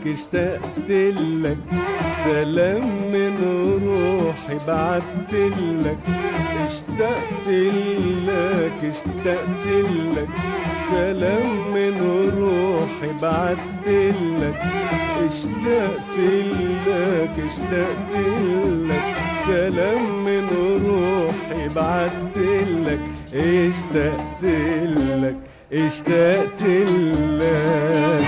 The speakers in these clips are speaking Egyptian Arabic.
لك اشتقت لك سلام من روحي بعت لك اشتقت لك اشتقت لك سلام من روحي بعت لك اشتقت لك اشتقت لك سلام من روحي بعت لك اشتقت لك اشتقت لك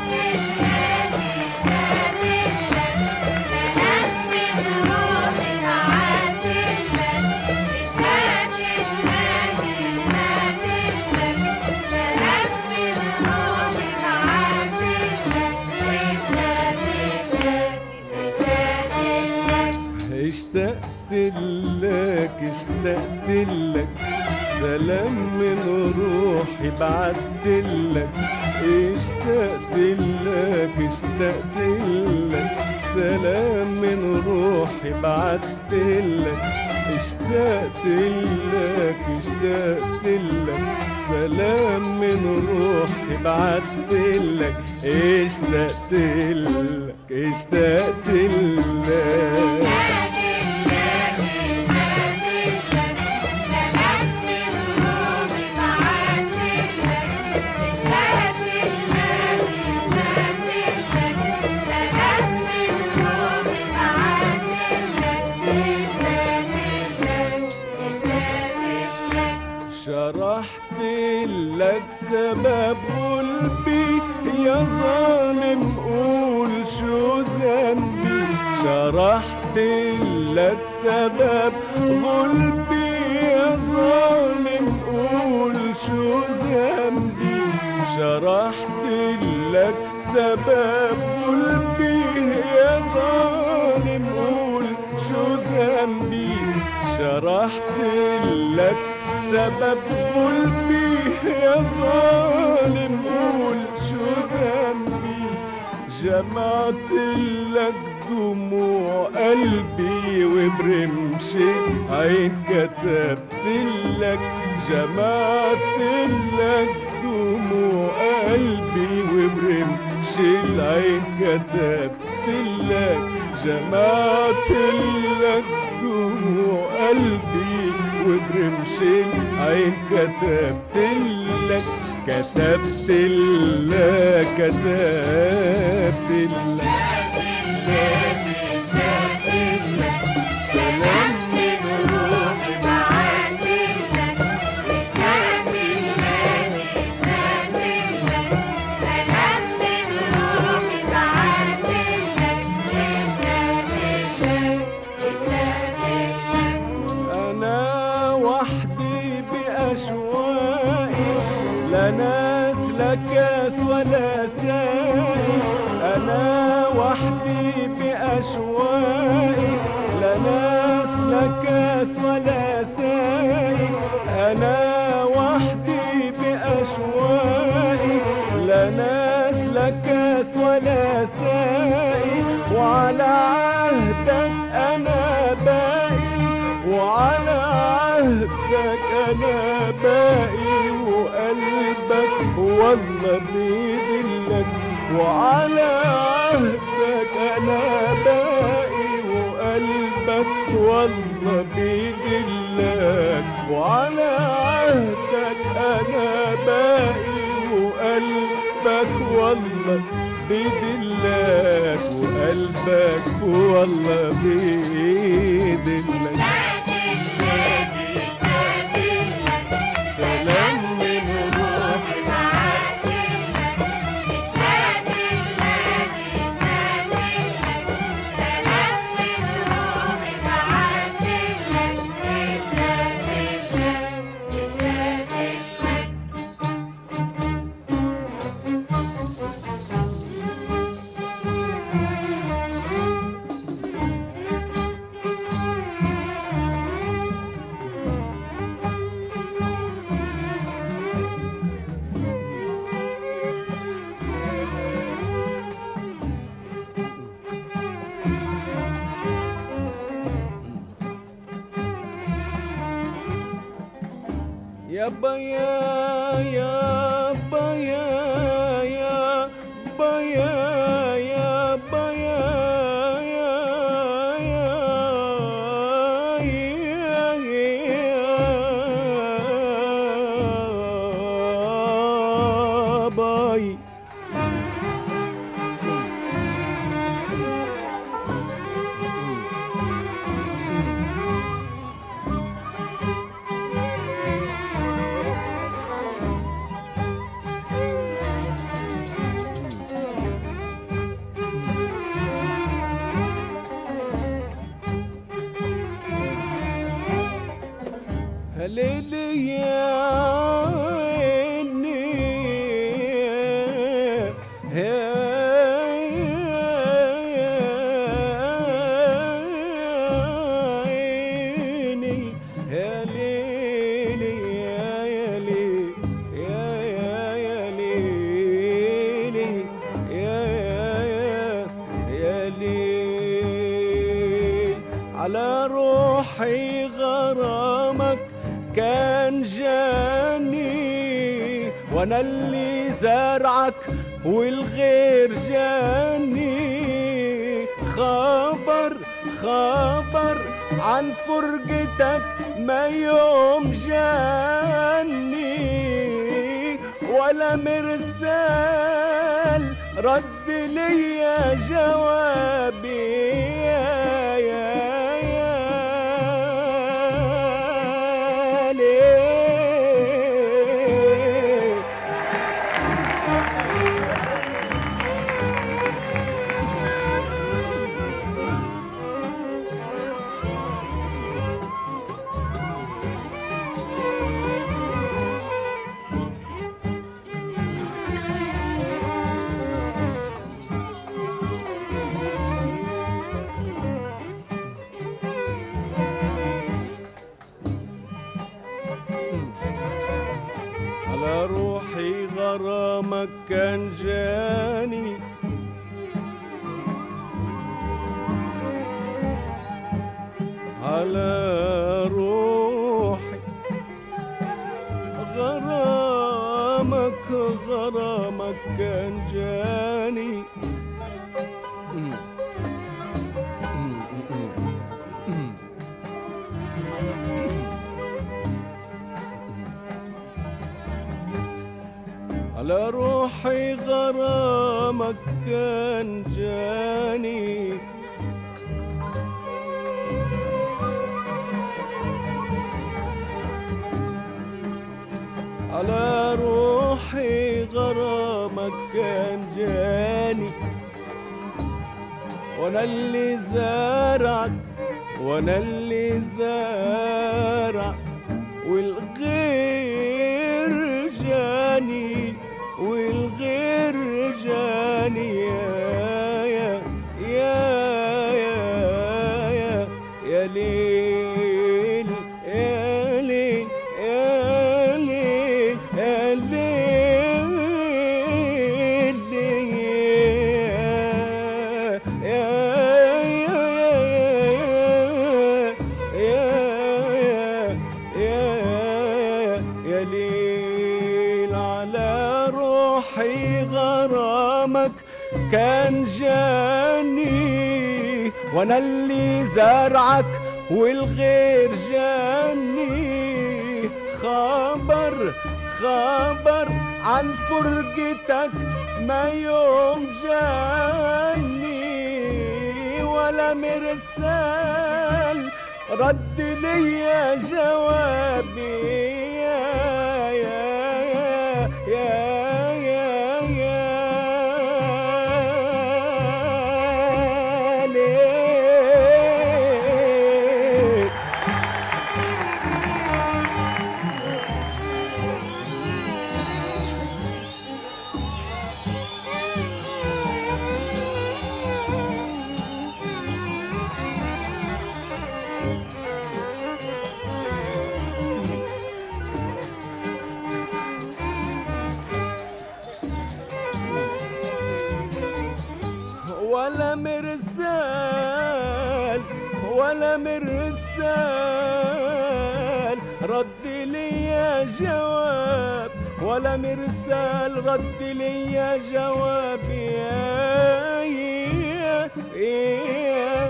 اشتقت لك اشتقت لك سلام من روحي بعت لك اشتقت لك اشتقت لك سلام من روحي بعت لك اشتقت لك اشتقت لك سلام من روحي بعت لك اشتقت لك اشتقت لك شرحت لك سبب قلبي يا ظالم قول شو ذنبي شرحت لك سبب قلبي يا ظالم قول شو ذنبي شرحت لك سبب قلبي يا ظالم قول شو ذنبي شرحت لك سبب قلبي يا ظالم قول شو ذنبي جمعت لك دموع قلبي وبرمش عين كتبت لك جمعت لك دموع قلبي وبرمش العين كتبت لك جمعت لك دموع قلبي وبرمش العين كتبت لك كتبت لك كتبت لك سلام من روحي أنا وحدي بأشواقي لا ناس لا كاس ولا سائل أنا وحدي بأشواقي لا ناس لا كاس ولا سائل أنا وحدي بأشواقي لا ناس لا كاس ولا سائل وعلى عهدك أنا باقي وعلى عهدك انا باقي وقلبك والله بيدلك وعلى عهدك انا باقي وقلبك والله بيدلك وعلى عهدك انا باقي وقلبك والله بيدلك وقلبك والله بيدلك سلام من روحي يا بيا يا بيا يا بيا يا ليلي يا عيني يا عيني يا ليلي يا يا ليلي يا يا يا ليلي يا يا يا يا ليل على روحي غرامك كان جاني وانا اللي زرعك والغير جاني خبر خبر عن فرقتك ما يوم جاني ولا مرسال رد لي جوابي يا يا يا ليه على روحي غرامك كان جاني على روحي غرامك غرامك كان جاني على روحي غرامك كان جاني على روحي غرامك كان جاني وانا اللي زارعك وانا اللي زارع والغير جاني والغير جاني يا يا يا يا يا يا ليل يا ليل يا ليل يا ليل يا يا يا ليل على روحي غرامك كان جاني وانا اللي زرعك والغير جاني خبر خبر عن فرقتك ما يوم جاني ولا مرسال رد لي جوابي يا يا يا يا يا يا ليه ولا مرسال ولا مرسال رد لي جواب ولا مرسال رد لي جواب يا يا يا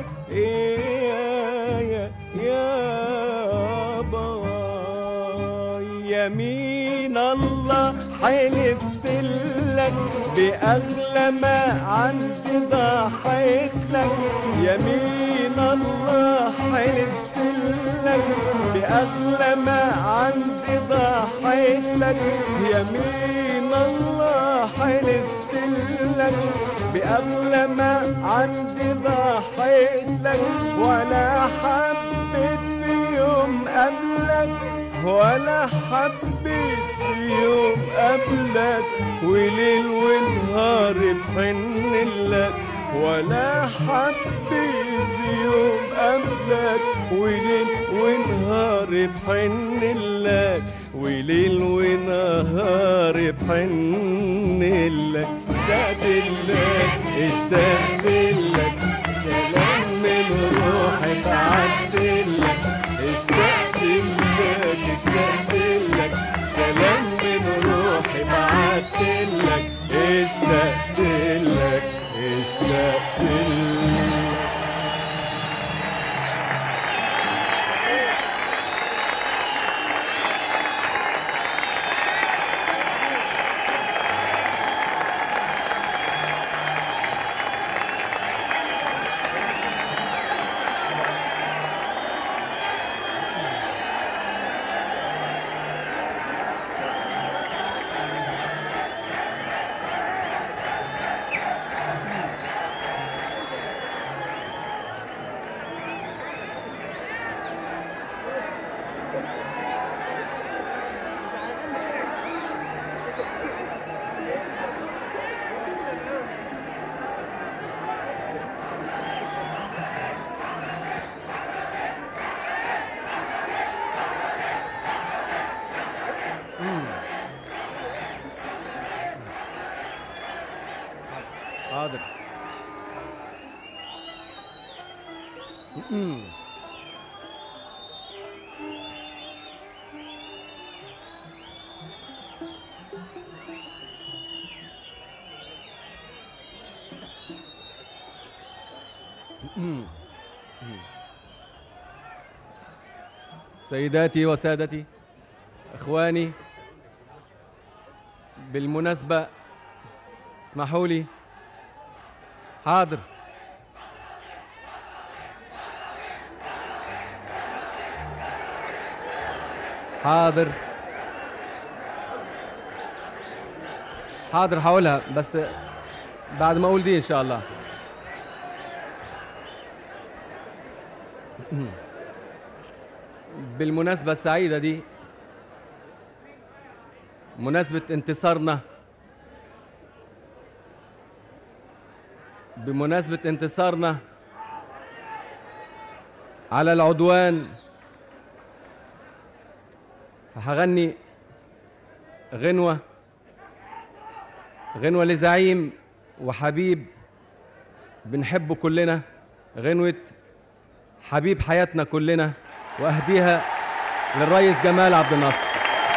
يا يا باي يمين الله حلفت لك بأغلى ما عندي ضحيت لك يمين الله حلفت لك بأغلى ما عندي ضحيت لك يمين الله حلفت لك بأغلى ما عندي ضحيت لك ولا حبيت في يوم قبلك ولا حبيت في يوم قبلك وليل ونهار بحن لك ولا حبيت في يوم قبلك وليل ونهار بحن لك وليل ونهار بحن لك اشتقت لك اشتقت لك سلام من روحي بعت لك اشتقت لك اشتقت لك سلام من روحي بعت لك اشتقت لك اشتقت لك حاضر سيداتي وسادتي اخواني بالمناسبة اسمحوا لي حاضر حاضر حاضر هقولها بس بعد ما اقول دي ان شاء الله بالمناسبة السعيدة دي مناسبة انتصارنا بمناسبة انتصارنا على العدوان فهغني غنوة غنوة لزعيم وحبيب بنحبه كلنا غنوة حبيب حياتنا كلنا وأهديها للريس جمال عبد الناصر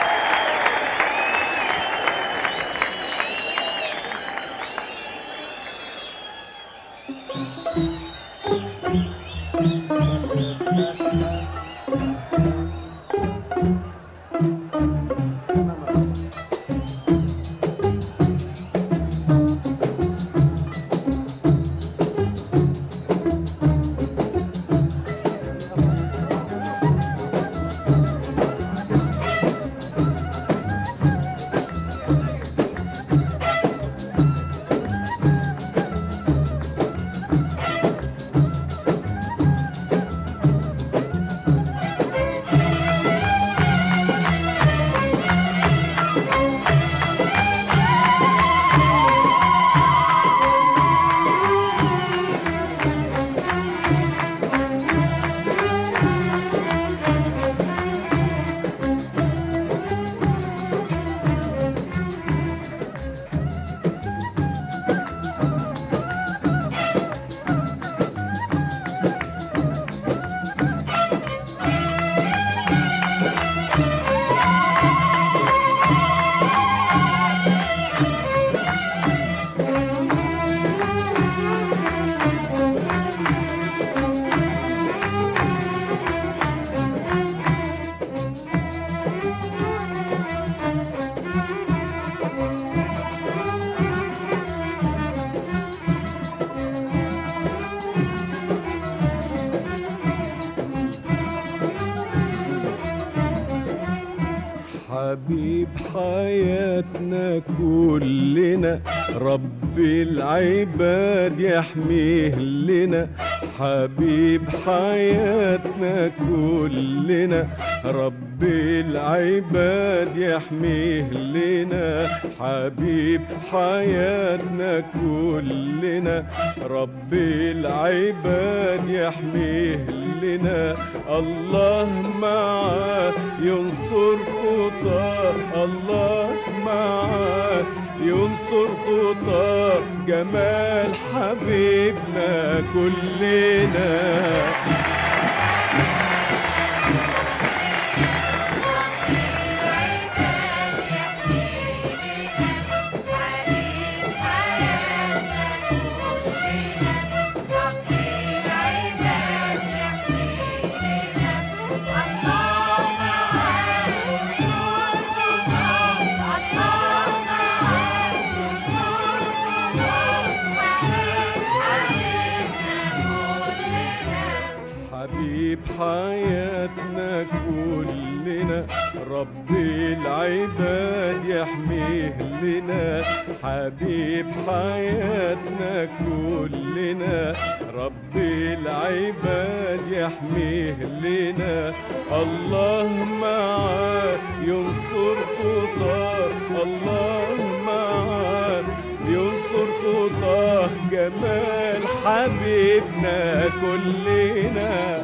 حبيب حياتنا كلنا رب العباد يحميه لنا حبيب حياتنا كلنا رب العباد يحميه لنا حبيب حياتنا كلنا رب العباد يحميه لنا الله معاه ينصر خطاه الله معاه ينصر خطاه جمال حبيبنا كلنا حبيب حياتنا كلنا رب العباد يحميه لنا حبيب حياتنا كلنا رب العباد يحميه لنا الله معاه ينصر خطاه الله معاه ينصر خطاه جمال حبيبنا كلنا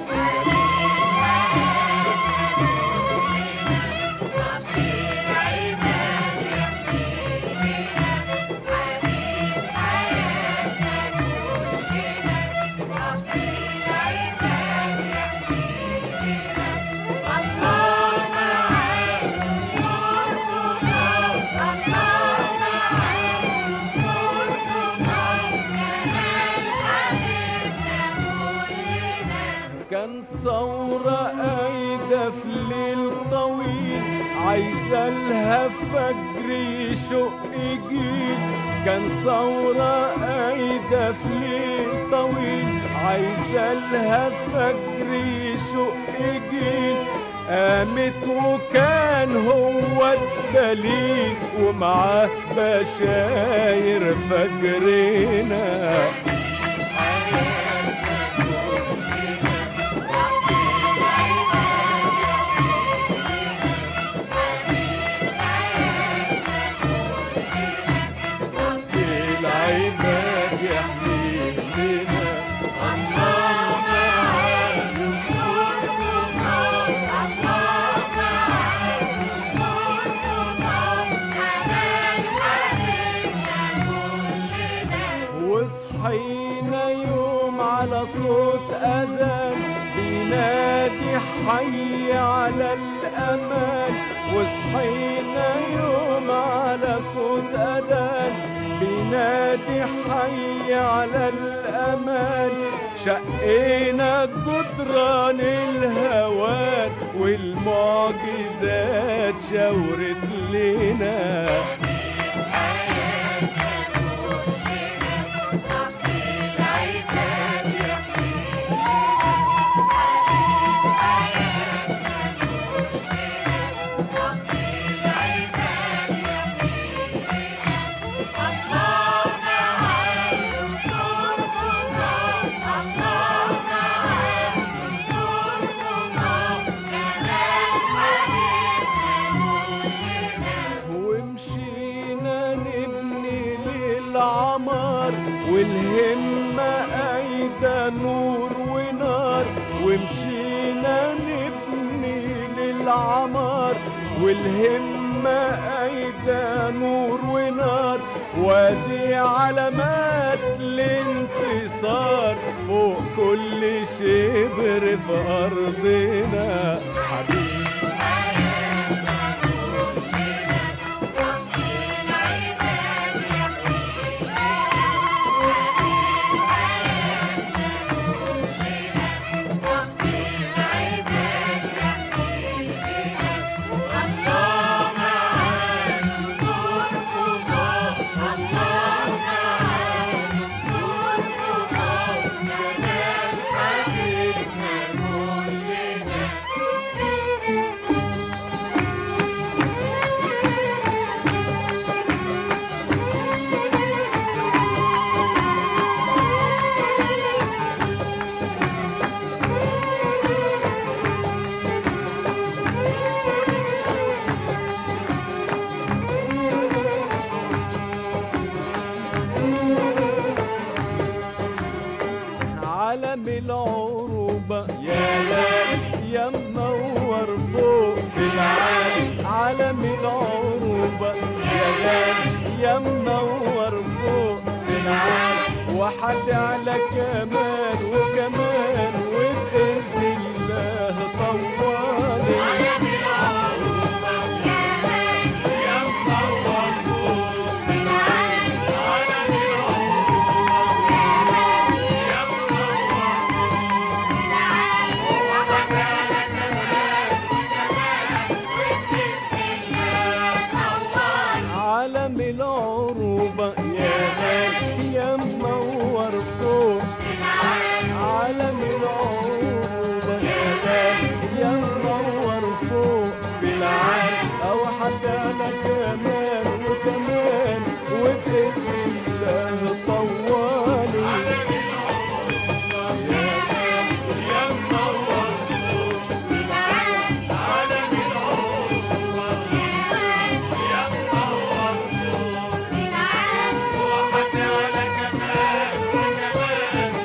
كان ثورة قايدة في ليل طويل عايزة لها فجر يشق جيل كان ثورة قايدة في ليل طويل عايزة لها فجر يشق جيل قامت وكان هو الدليل ومعاه بشاير فجرنا العباد يحميه لنا الله معاه وصحينا يوم على صوت أذان بينادي حي على الأمان وصحينا يوم على صوت أذان بينادي حي على الأمان شقينا جدران الهوان والمعجزات شاورت لنا ومشينا نبني للعمار والهمة قايدة نور ونار ومشينا نبني للعمار والهمة قايدة نور ونار وادي علامات الانتصار فوق كل شبر في أرضنا حبيبي العروبة يا غالي يا منور فوق في العالي عالم العروبة يا غالي يا منور فوق في العالي وحد على كمان وكمان وبإذن الله طوالي يا منور فوق في العالي عالم العروبة يا منور عالم العروبة يا غالي يا منور فوق عالم العروبة يا غالي يا منور فوق في العالم أو حتى أنا كمان وكمان وبإذن الله طوالي يا غالي يا منور فوق عالم العروبة يا منور فوق وحتى أنا كمان وكمان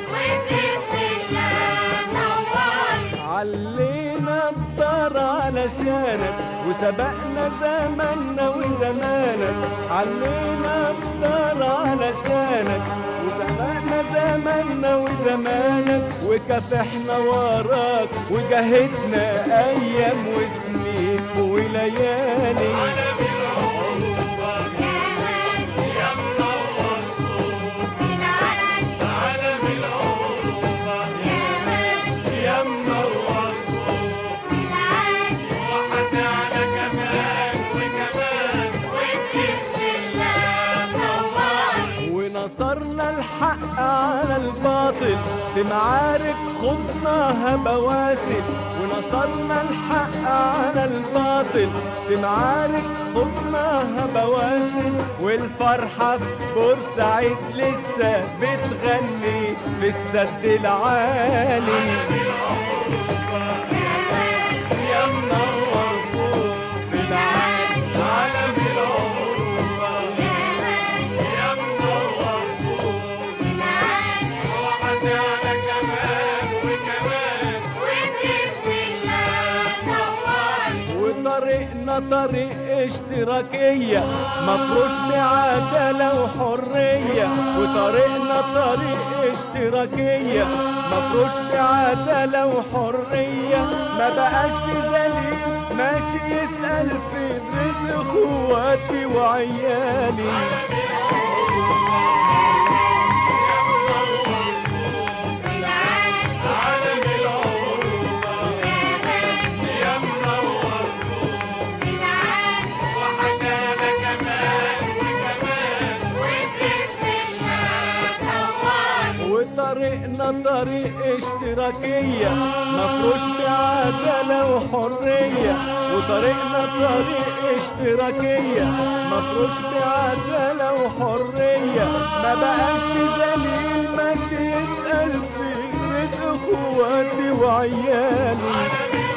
علينا الدار علشانك وسبقنا زماننا وزمانك علينا الدار علشانك وسبقنا زماننا وزمانك وكافحنا وراك وجاهدنا ايام وسنين وليالي يا منور عالم العروبة يا منور وحتى على كمان وكمان ونصرنا الحق على الباطل في معارك خضناها بواسل ونصرنا الحق على الباطل في معارك خضناها بواسل والفرحة في بورسعيد لسه بتغني في السد العالي يا منور فوق في العالم عالم العروبة يا منور فوق وحتى على كمان وكمان وطريقنا طريق اشتراكية مفروش بعدالة وحرية وطريقنا طريق اشتراكية مفروش بعدالة وحرية ما بقاش في ذليل ماشي يسأل في رزق اخواتي وعيالي عالم العروبة يا منور وحتى أنا كمان وكمان وطريقنا طريق اشتراكية مفروش بعدالة وحرية وطريقنا طريق اشتراكية مفروش بعدالة وحرية ما بقاش في ذليل ماشي يسأل في رزق اخواتي وعيالي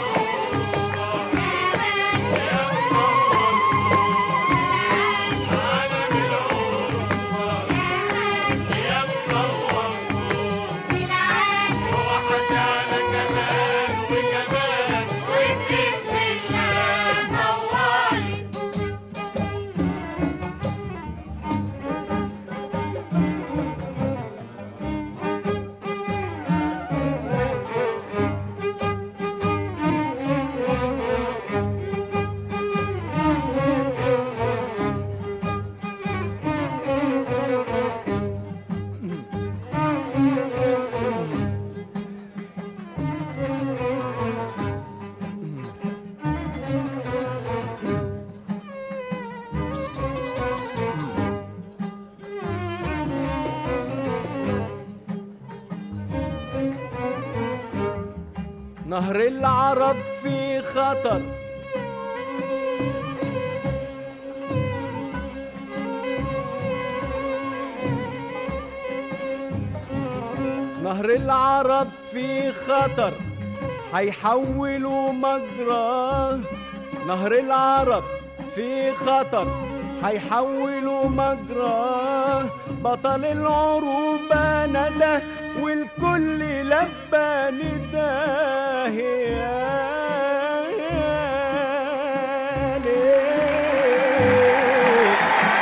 نهر العرب في خطر نهر العرب في خطر حيحولوا مجراه نهر العرب في خطر حيحولوا مجراه بطل العروبة ندى والكل لبى نداه يا ليل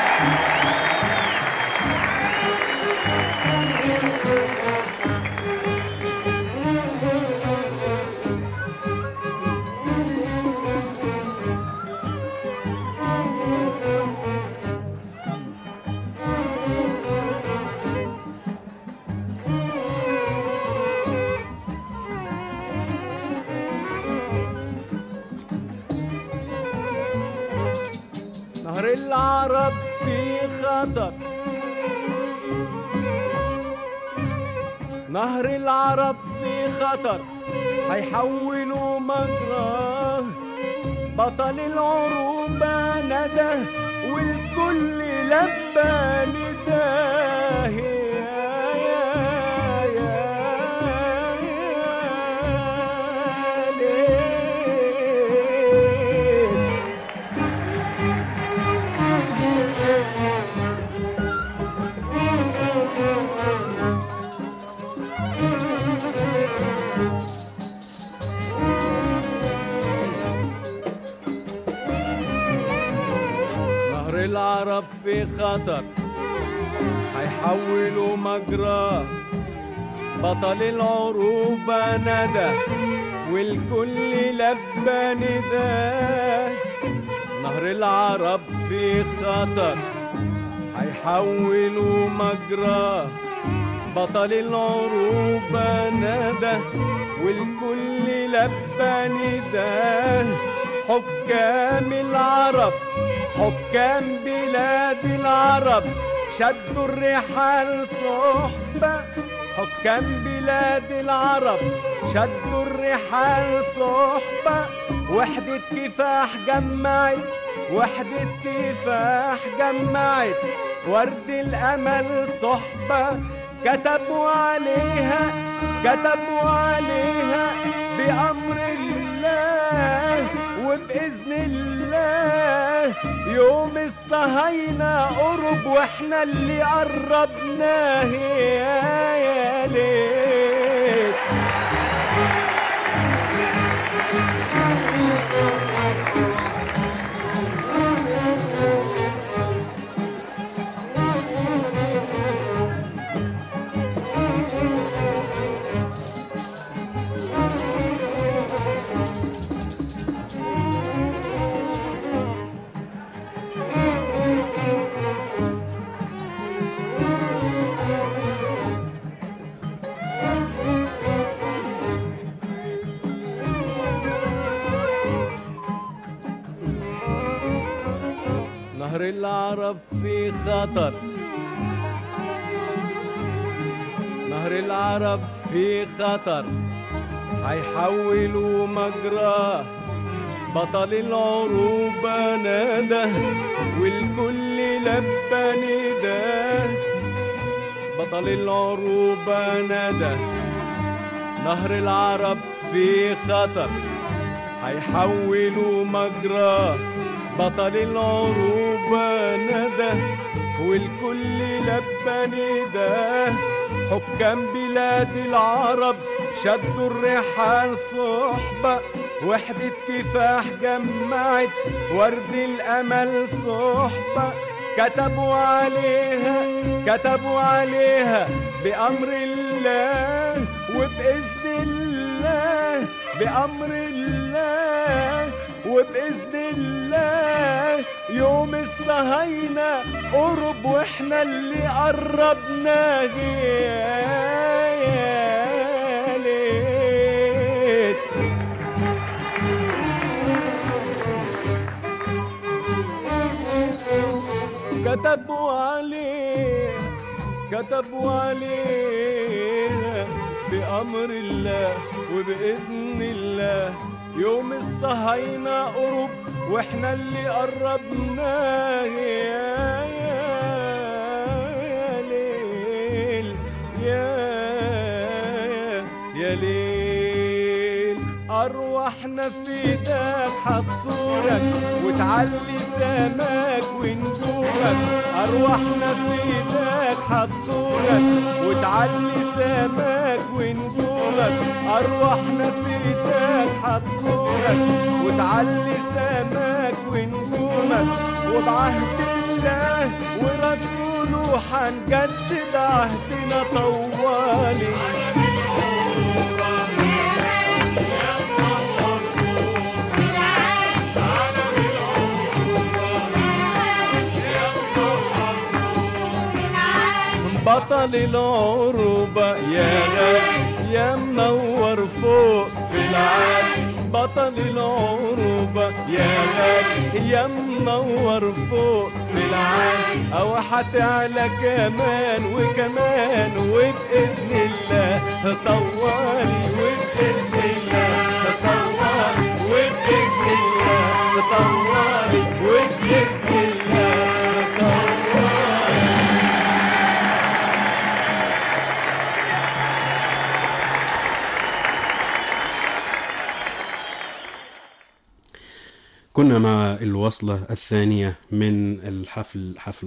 نهر العرب في خطر نهر العرب في خطر هيحولوا مجراه بطل العروبة ندى والكل لبى نداه يا يا يا يا ليل نهر العرب في خطر هيحولوا مجراه بطل العروبة ندى والكل لبى نداه نهر العرب في خطر هيحولوا مجراه بطل العروبة ندى والكل لبى نداه حكام العرب حكام بلاد العرب شدوا الرحال صحبة حكام بلاد العرب شدوا الرحال صحبة وحدة كفاح جمعت وحدة كفاح جمعت ورد الأمل صحبة كتبوا عليها كتبوا عليها بأمر الله وبإذن الله يوم الصهاينة قرب واحنا اللي قربناه يا يا ليل نهر العرب في خطر نهر العرب في خطر هيحولوا مجراه بطل العروبة نادى والكل لبى نداه بطل العروبة نادى نهر العرب في خطر هيحولوا مجراه بطل العروبة ندى والكل لبى نداه حكام بلاد العرب شدوا الرحال صحبة وحدة كفاح جمعت ورد الأمل صحبة كتبوا عليها كتبوا عليها بأمر الله وبإذن الله بأمر الله وبإذن الله يوم الصهاينة قرب واحنا اللي قربنا يا ليل كتبوا عليه كتبوا عليه بأمر الله وبإذن الله يوم الصهاينة قرب واحنا اللي قربنا يا يا ليل يا يا ليل أرواحنا في ايدك حتصورك وتعلي سماك ونجومك أرواحنا في ايدك حتصورك وتعلي سماك ونجومك أرواحنا في ايدك حتصورك وتعلي سماك ونجومك وبعهد الله ورسوله حنجدد عهدنا طوالي بطل العروبة يا غالي يا منور فوق في العالم بطل العروبة يا غالي يا منور فوق في العالم أو هتعلى كمان وكمان وبإذن الله طوالي وبإذن الله طوالي وبإذن الله طوالي وبإذن الله طوالي كنا مع الوصلة الثانية من الحفل حفل